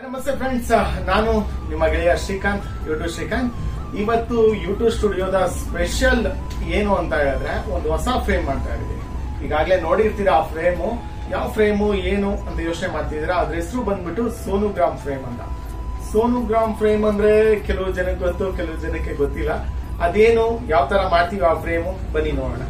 ನಮಸ್ತೆ ಫ್ರೆಂಡ್ಸ್ ನಾನು ನಿಮ್ಮ ಗೆಳೆಯ ಶ್ರೀಕಾಂತ್ ಯೂಟ್ಯೂಬ್ ಶ್ರೀಕಾಂತ್ ಇವತ್ತು ಯೂಟ್ಯೂಬ್ ಸ್ಟುಡಿಯೋದ ಸ್ಪೆಷಲ್ ಏನು ಅಂತ ಹೇಳಿದ್ರೆ ಒಂದು ಹೊಸ ಫ್ರೇಮ್ ಮಾಡ್ತಾ ಇದ್ದೀವಿ ಈಗಾಗಲೇ ನೋಡಿರ್ತೀರಾ ಆ ಫ್ರೇಮು ಯಾವ ಫ್ರೇಮು ಏನು ಅಂತ ಯೋಚನೆ ಮಾಡ್ತಿದ್ದೀರಾ ಅದ್ರ ಹೆಸರು ಬಂದ್ಬಿಟ್ಟು ಸೋನುಗ್ರಾಮ್ ಫ್ರೇಮ್ ಅಂತ ಸೋನುಗ್ರಾಮ್ ಫ್ರೇಮ್ ಅಂದ್ರೆ ಕೆಲವು ಜನಕ್ಕೆ ಗೊತ್ತು ಕೆಲವು ಜನಕ್ಕೆ ಗೊತ್ತಿಲ್ಲ ಅದೇನು ಯಾವ ತರ ಮಾಡ್ತೀವಿ ಆ ಫ್ರೇಮು ಬನ್ನಿ ನೋಡೋಣ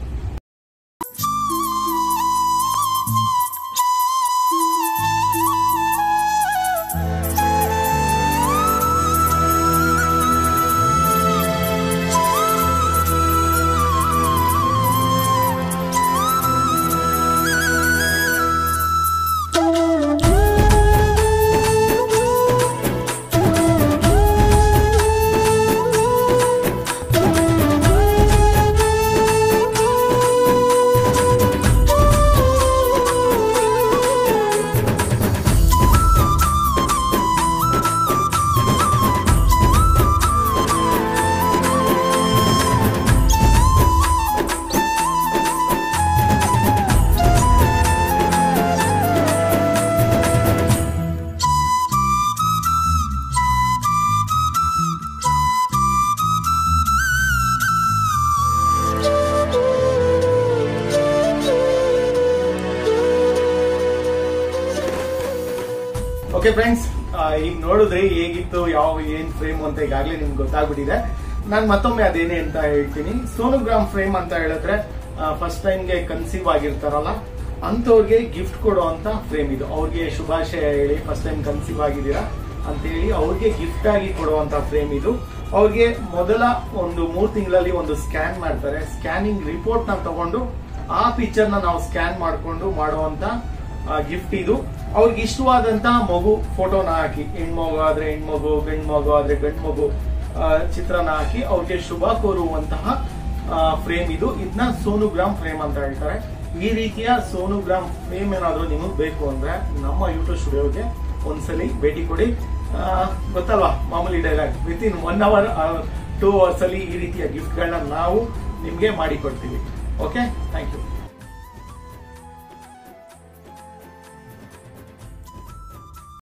ಓಕೆ ಫ್ರೆಂಡ್ಸ್ ಈಗ ನೋಡಿದ್ರೆ ಹೇಗಿತ್ತು ಯಾವ ಏನ್ ಫ್ರೇಮ್ ಅಂತ ಈಗಾಗಲೇ ನಿಮ್ಗೆ ಗೊತ್ತಾಗ್ಬಿಟ್ಟಿದೆ ನಾನು ಮತ್ತೊಮ್ಮೆ ಅದೇನೇ ಅಂತ ಹೇಳ್ತೀನಿ ಸೋನೋಗ್ರಾಮ್ ಫ್ರೇಮ್ ಅಂತ ಹೇಳಿದ್ರೆ ಫಸ್ಟ್ ಟೈಮ್ಗೆ ಕನ್ಸೀವ್ ಆಗಿರ್ತಾರಲ್ಲ ಅಂತವ್ರಿಗೆ ಗಿಫ್ಟ್ ಕೊಡುವಂತ ಫ್ರೇಮ್ ಇದು ಅವ್ರಿಗೆ ಶುಭಾಶಯ ಹೇಳಿ ಫಸ್ಟ್ ಟೈಮ್ ಕನ್ಸೀವ್ ಆಗಿದ್ದೀರಾ ಅಂತ ಹೇಳಿ ಅವ್ರಿಗೆ ಗಿಫ್ಟ್ ಆಗಿ ಕೊಡುವಂತ ಫ್ರೇಮ್ ಇದು ಅವ್ರಿಗೆ ಮೊದಲ ಒಂದು ಮೂರ್ ತಿಂಗಳಲ್ಲಿ ಒಂದು ಸ್ಕ್ಯಾನ್ ಮಾಡ್ತಾರೆ ಸ್ಕ್ಯಾನಿಂಗ್ ರಿಪೋರ್ಟ್ ನ ತಗೊಂಡು ಆ ಪಿಕ್ಚರ್ ನ ನಾವು ಸ್ಕ್ಯಾನ್ ಮಾಡ್ಕೊಂಡು ಮಾಡುವಂತ ಗಿಫ್ಟ್ ಇದು ಅವ್ರಿಗೆ ಇಷ್ಟವಾದಂತಹ ಮಗು ಫೋಟೋನ ಹಾಕಿ ಹೆಣ್ಮಗು ಆದ್ರೆ ಹೆಣ್ಮಗು ಗಂಡ್ ಮಗು ಆದ್ರೆ ಗಂಡ್ ಮಗು ಆ, ಚಿತ್ರನ ಹಾಕಿ ಅವ್ರಿಗೆ ಶುಭ ಕೋರುವಂತಹ ಫ್ರೇಮ್ ಇದು ಇದನ್ನ ಸೋನುಗ್ರಾಮ್ ಫ್ರೇಮ್ ಅಂತ ಹೇಳ್ತಾರೆ ಈ ರೀತಿಯ ಸೋನುಗ್ರಾಮ್ ಫ್ರೇಮ್ ಏನಾದ್ರು ನಿಮಗೆ ಬೇಕು ಅಂದ್ರೆ ನಮ್ಮ ಯೂಟ್ಯೂಬ್ ಸ್ಟುಡಿಯೋಗೆ ಒಂದ್ಸಲಿ ಭೇಟಿ ಕೊಡಿ ಆ, ಗೊತ್ತಲ್ವಾ ಮಾಮೂಲಿ dialogue within one hour two hours ಅಲ್ಲಿ ಈ ರೀತಿಯ ಗಿಫ್ಟ್ ಗಳನ್ನ ನಾವು ನಿಮ್ಗೆ ಮಾಡಿ ಕೊಡ್ತೀವಿ ಓಕೆ ಥ್ಯಾಂಕ್ ಯು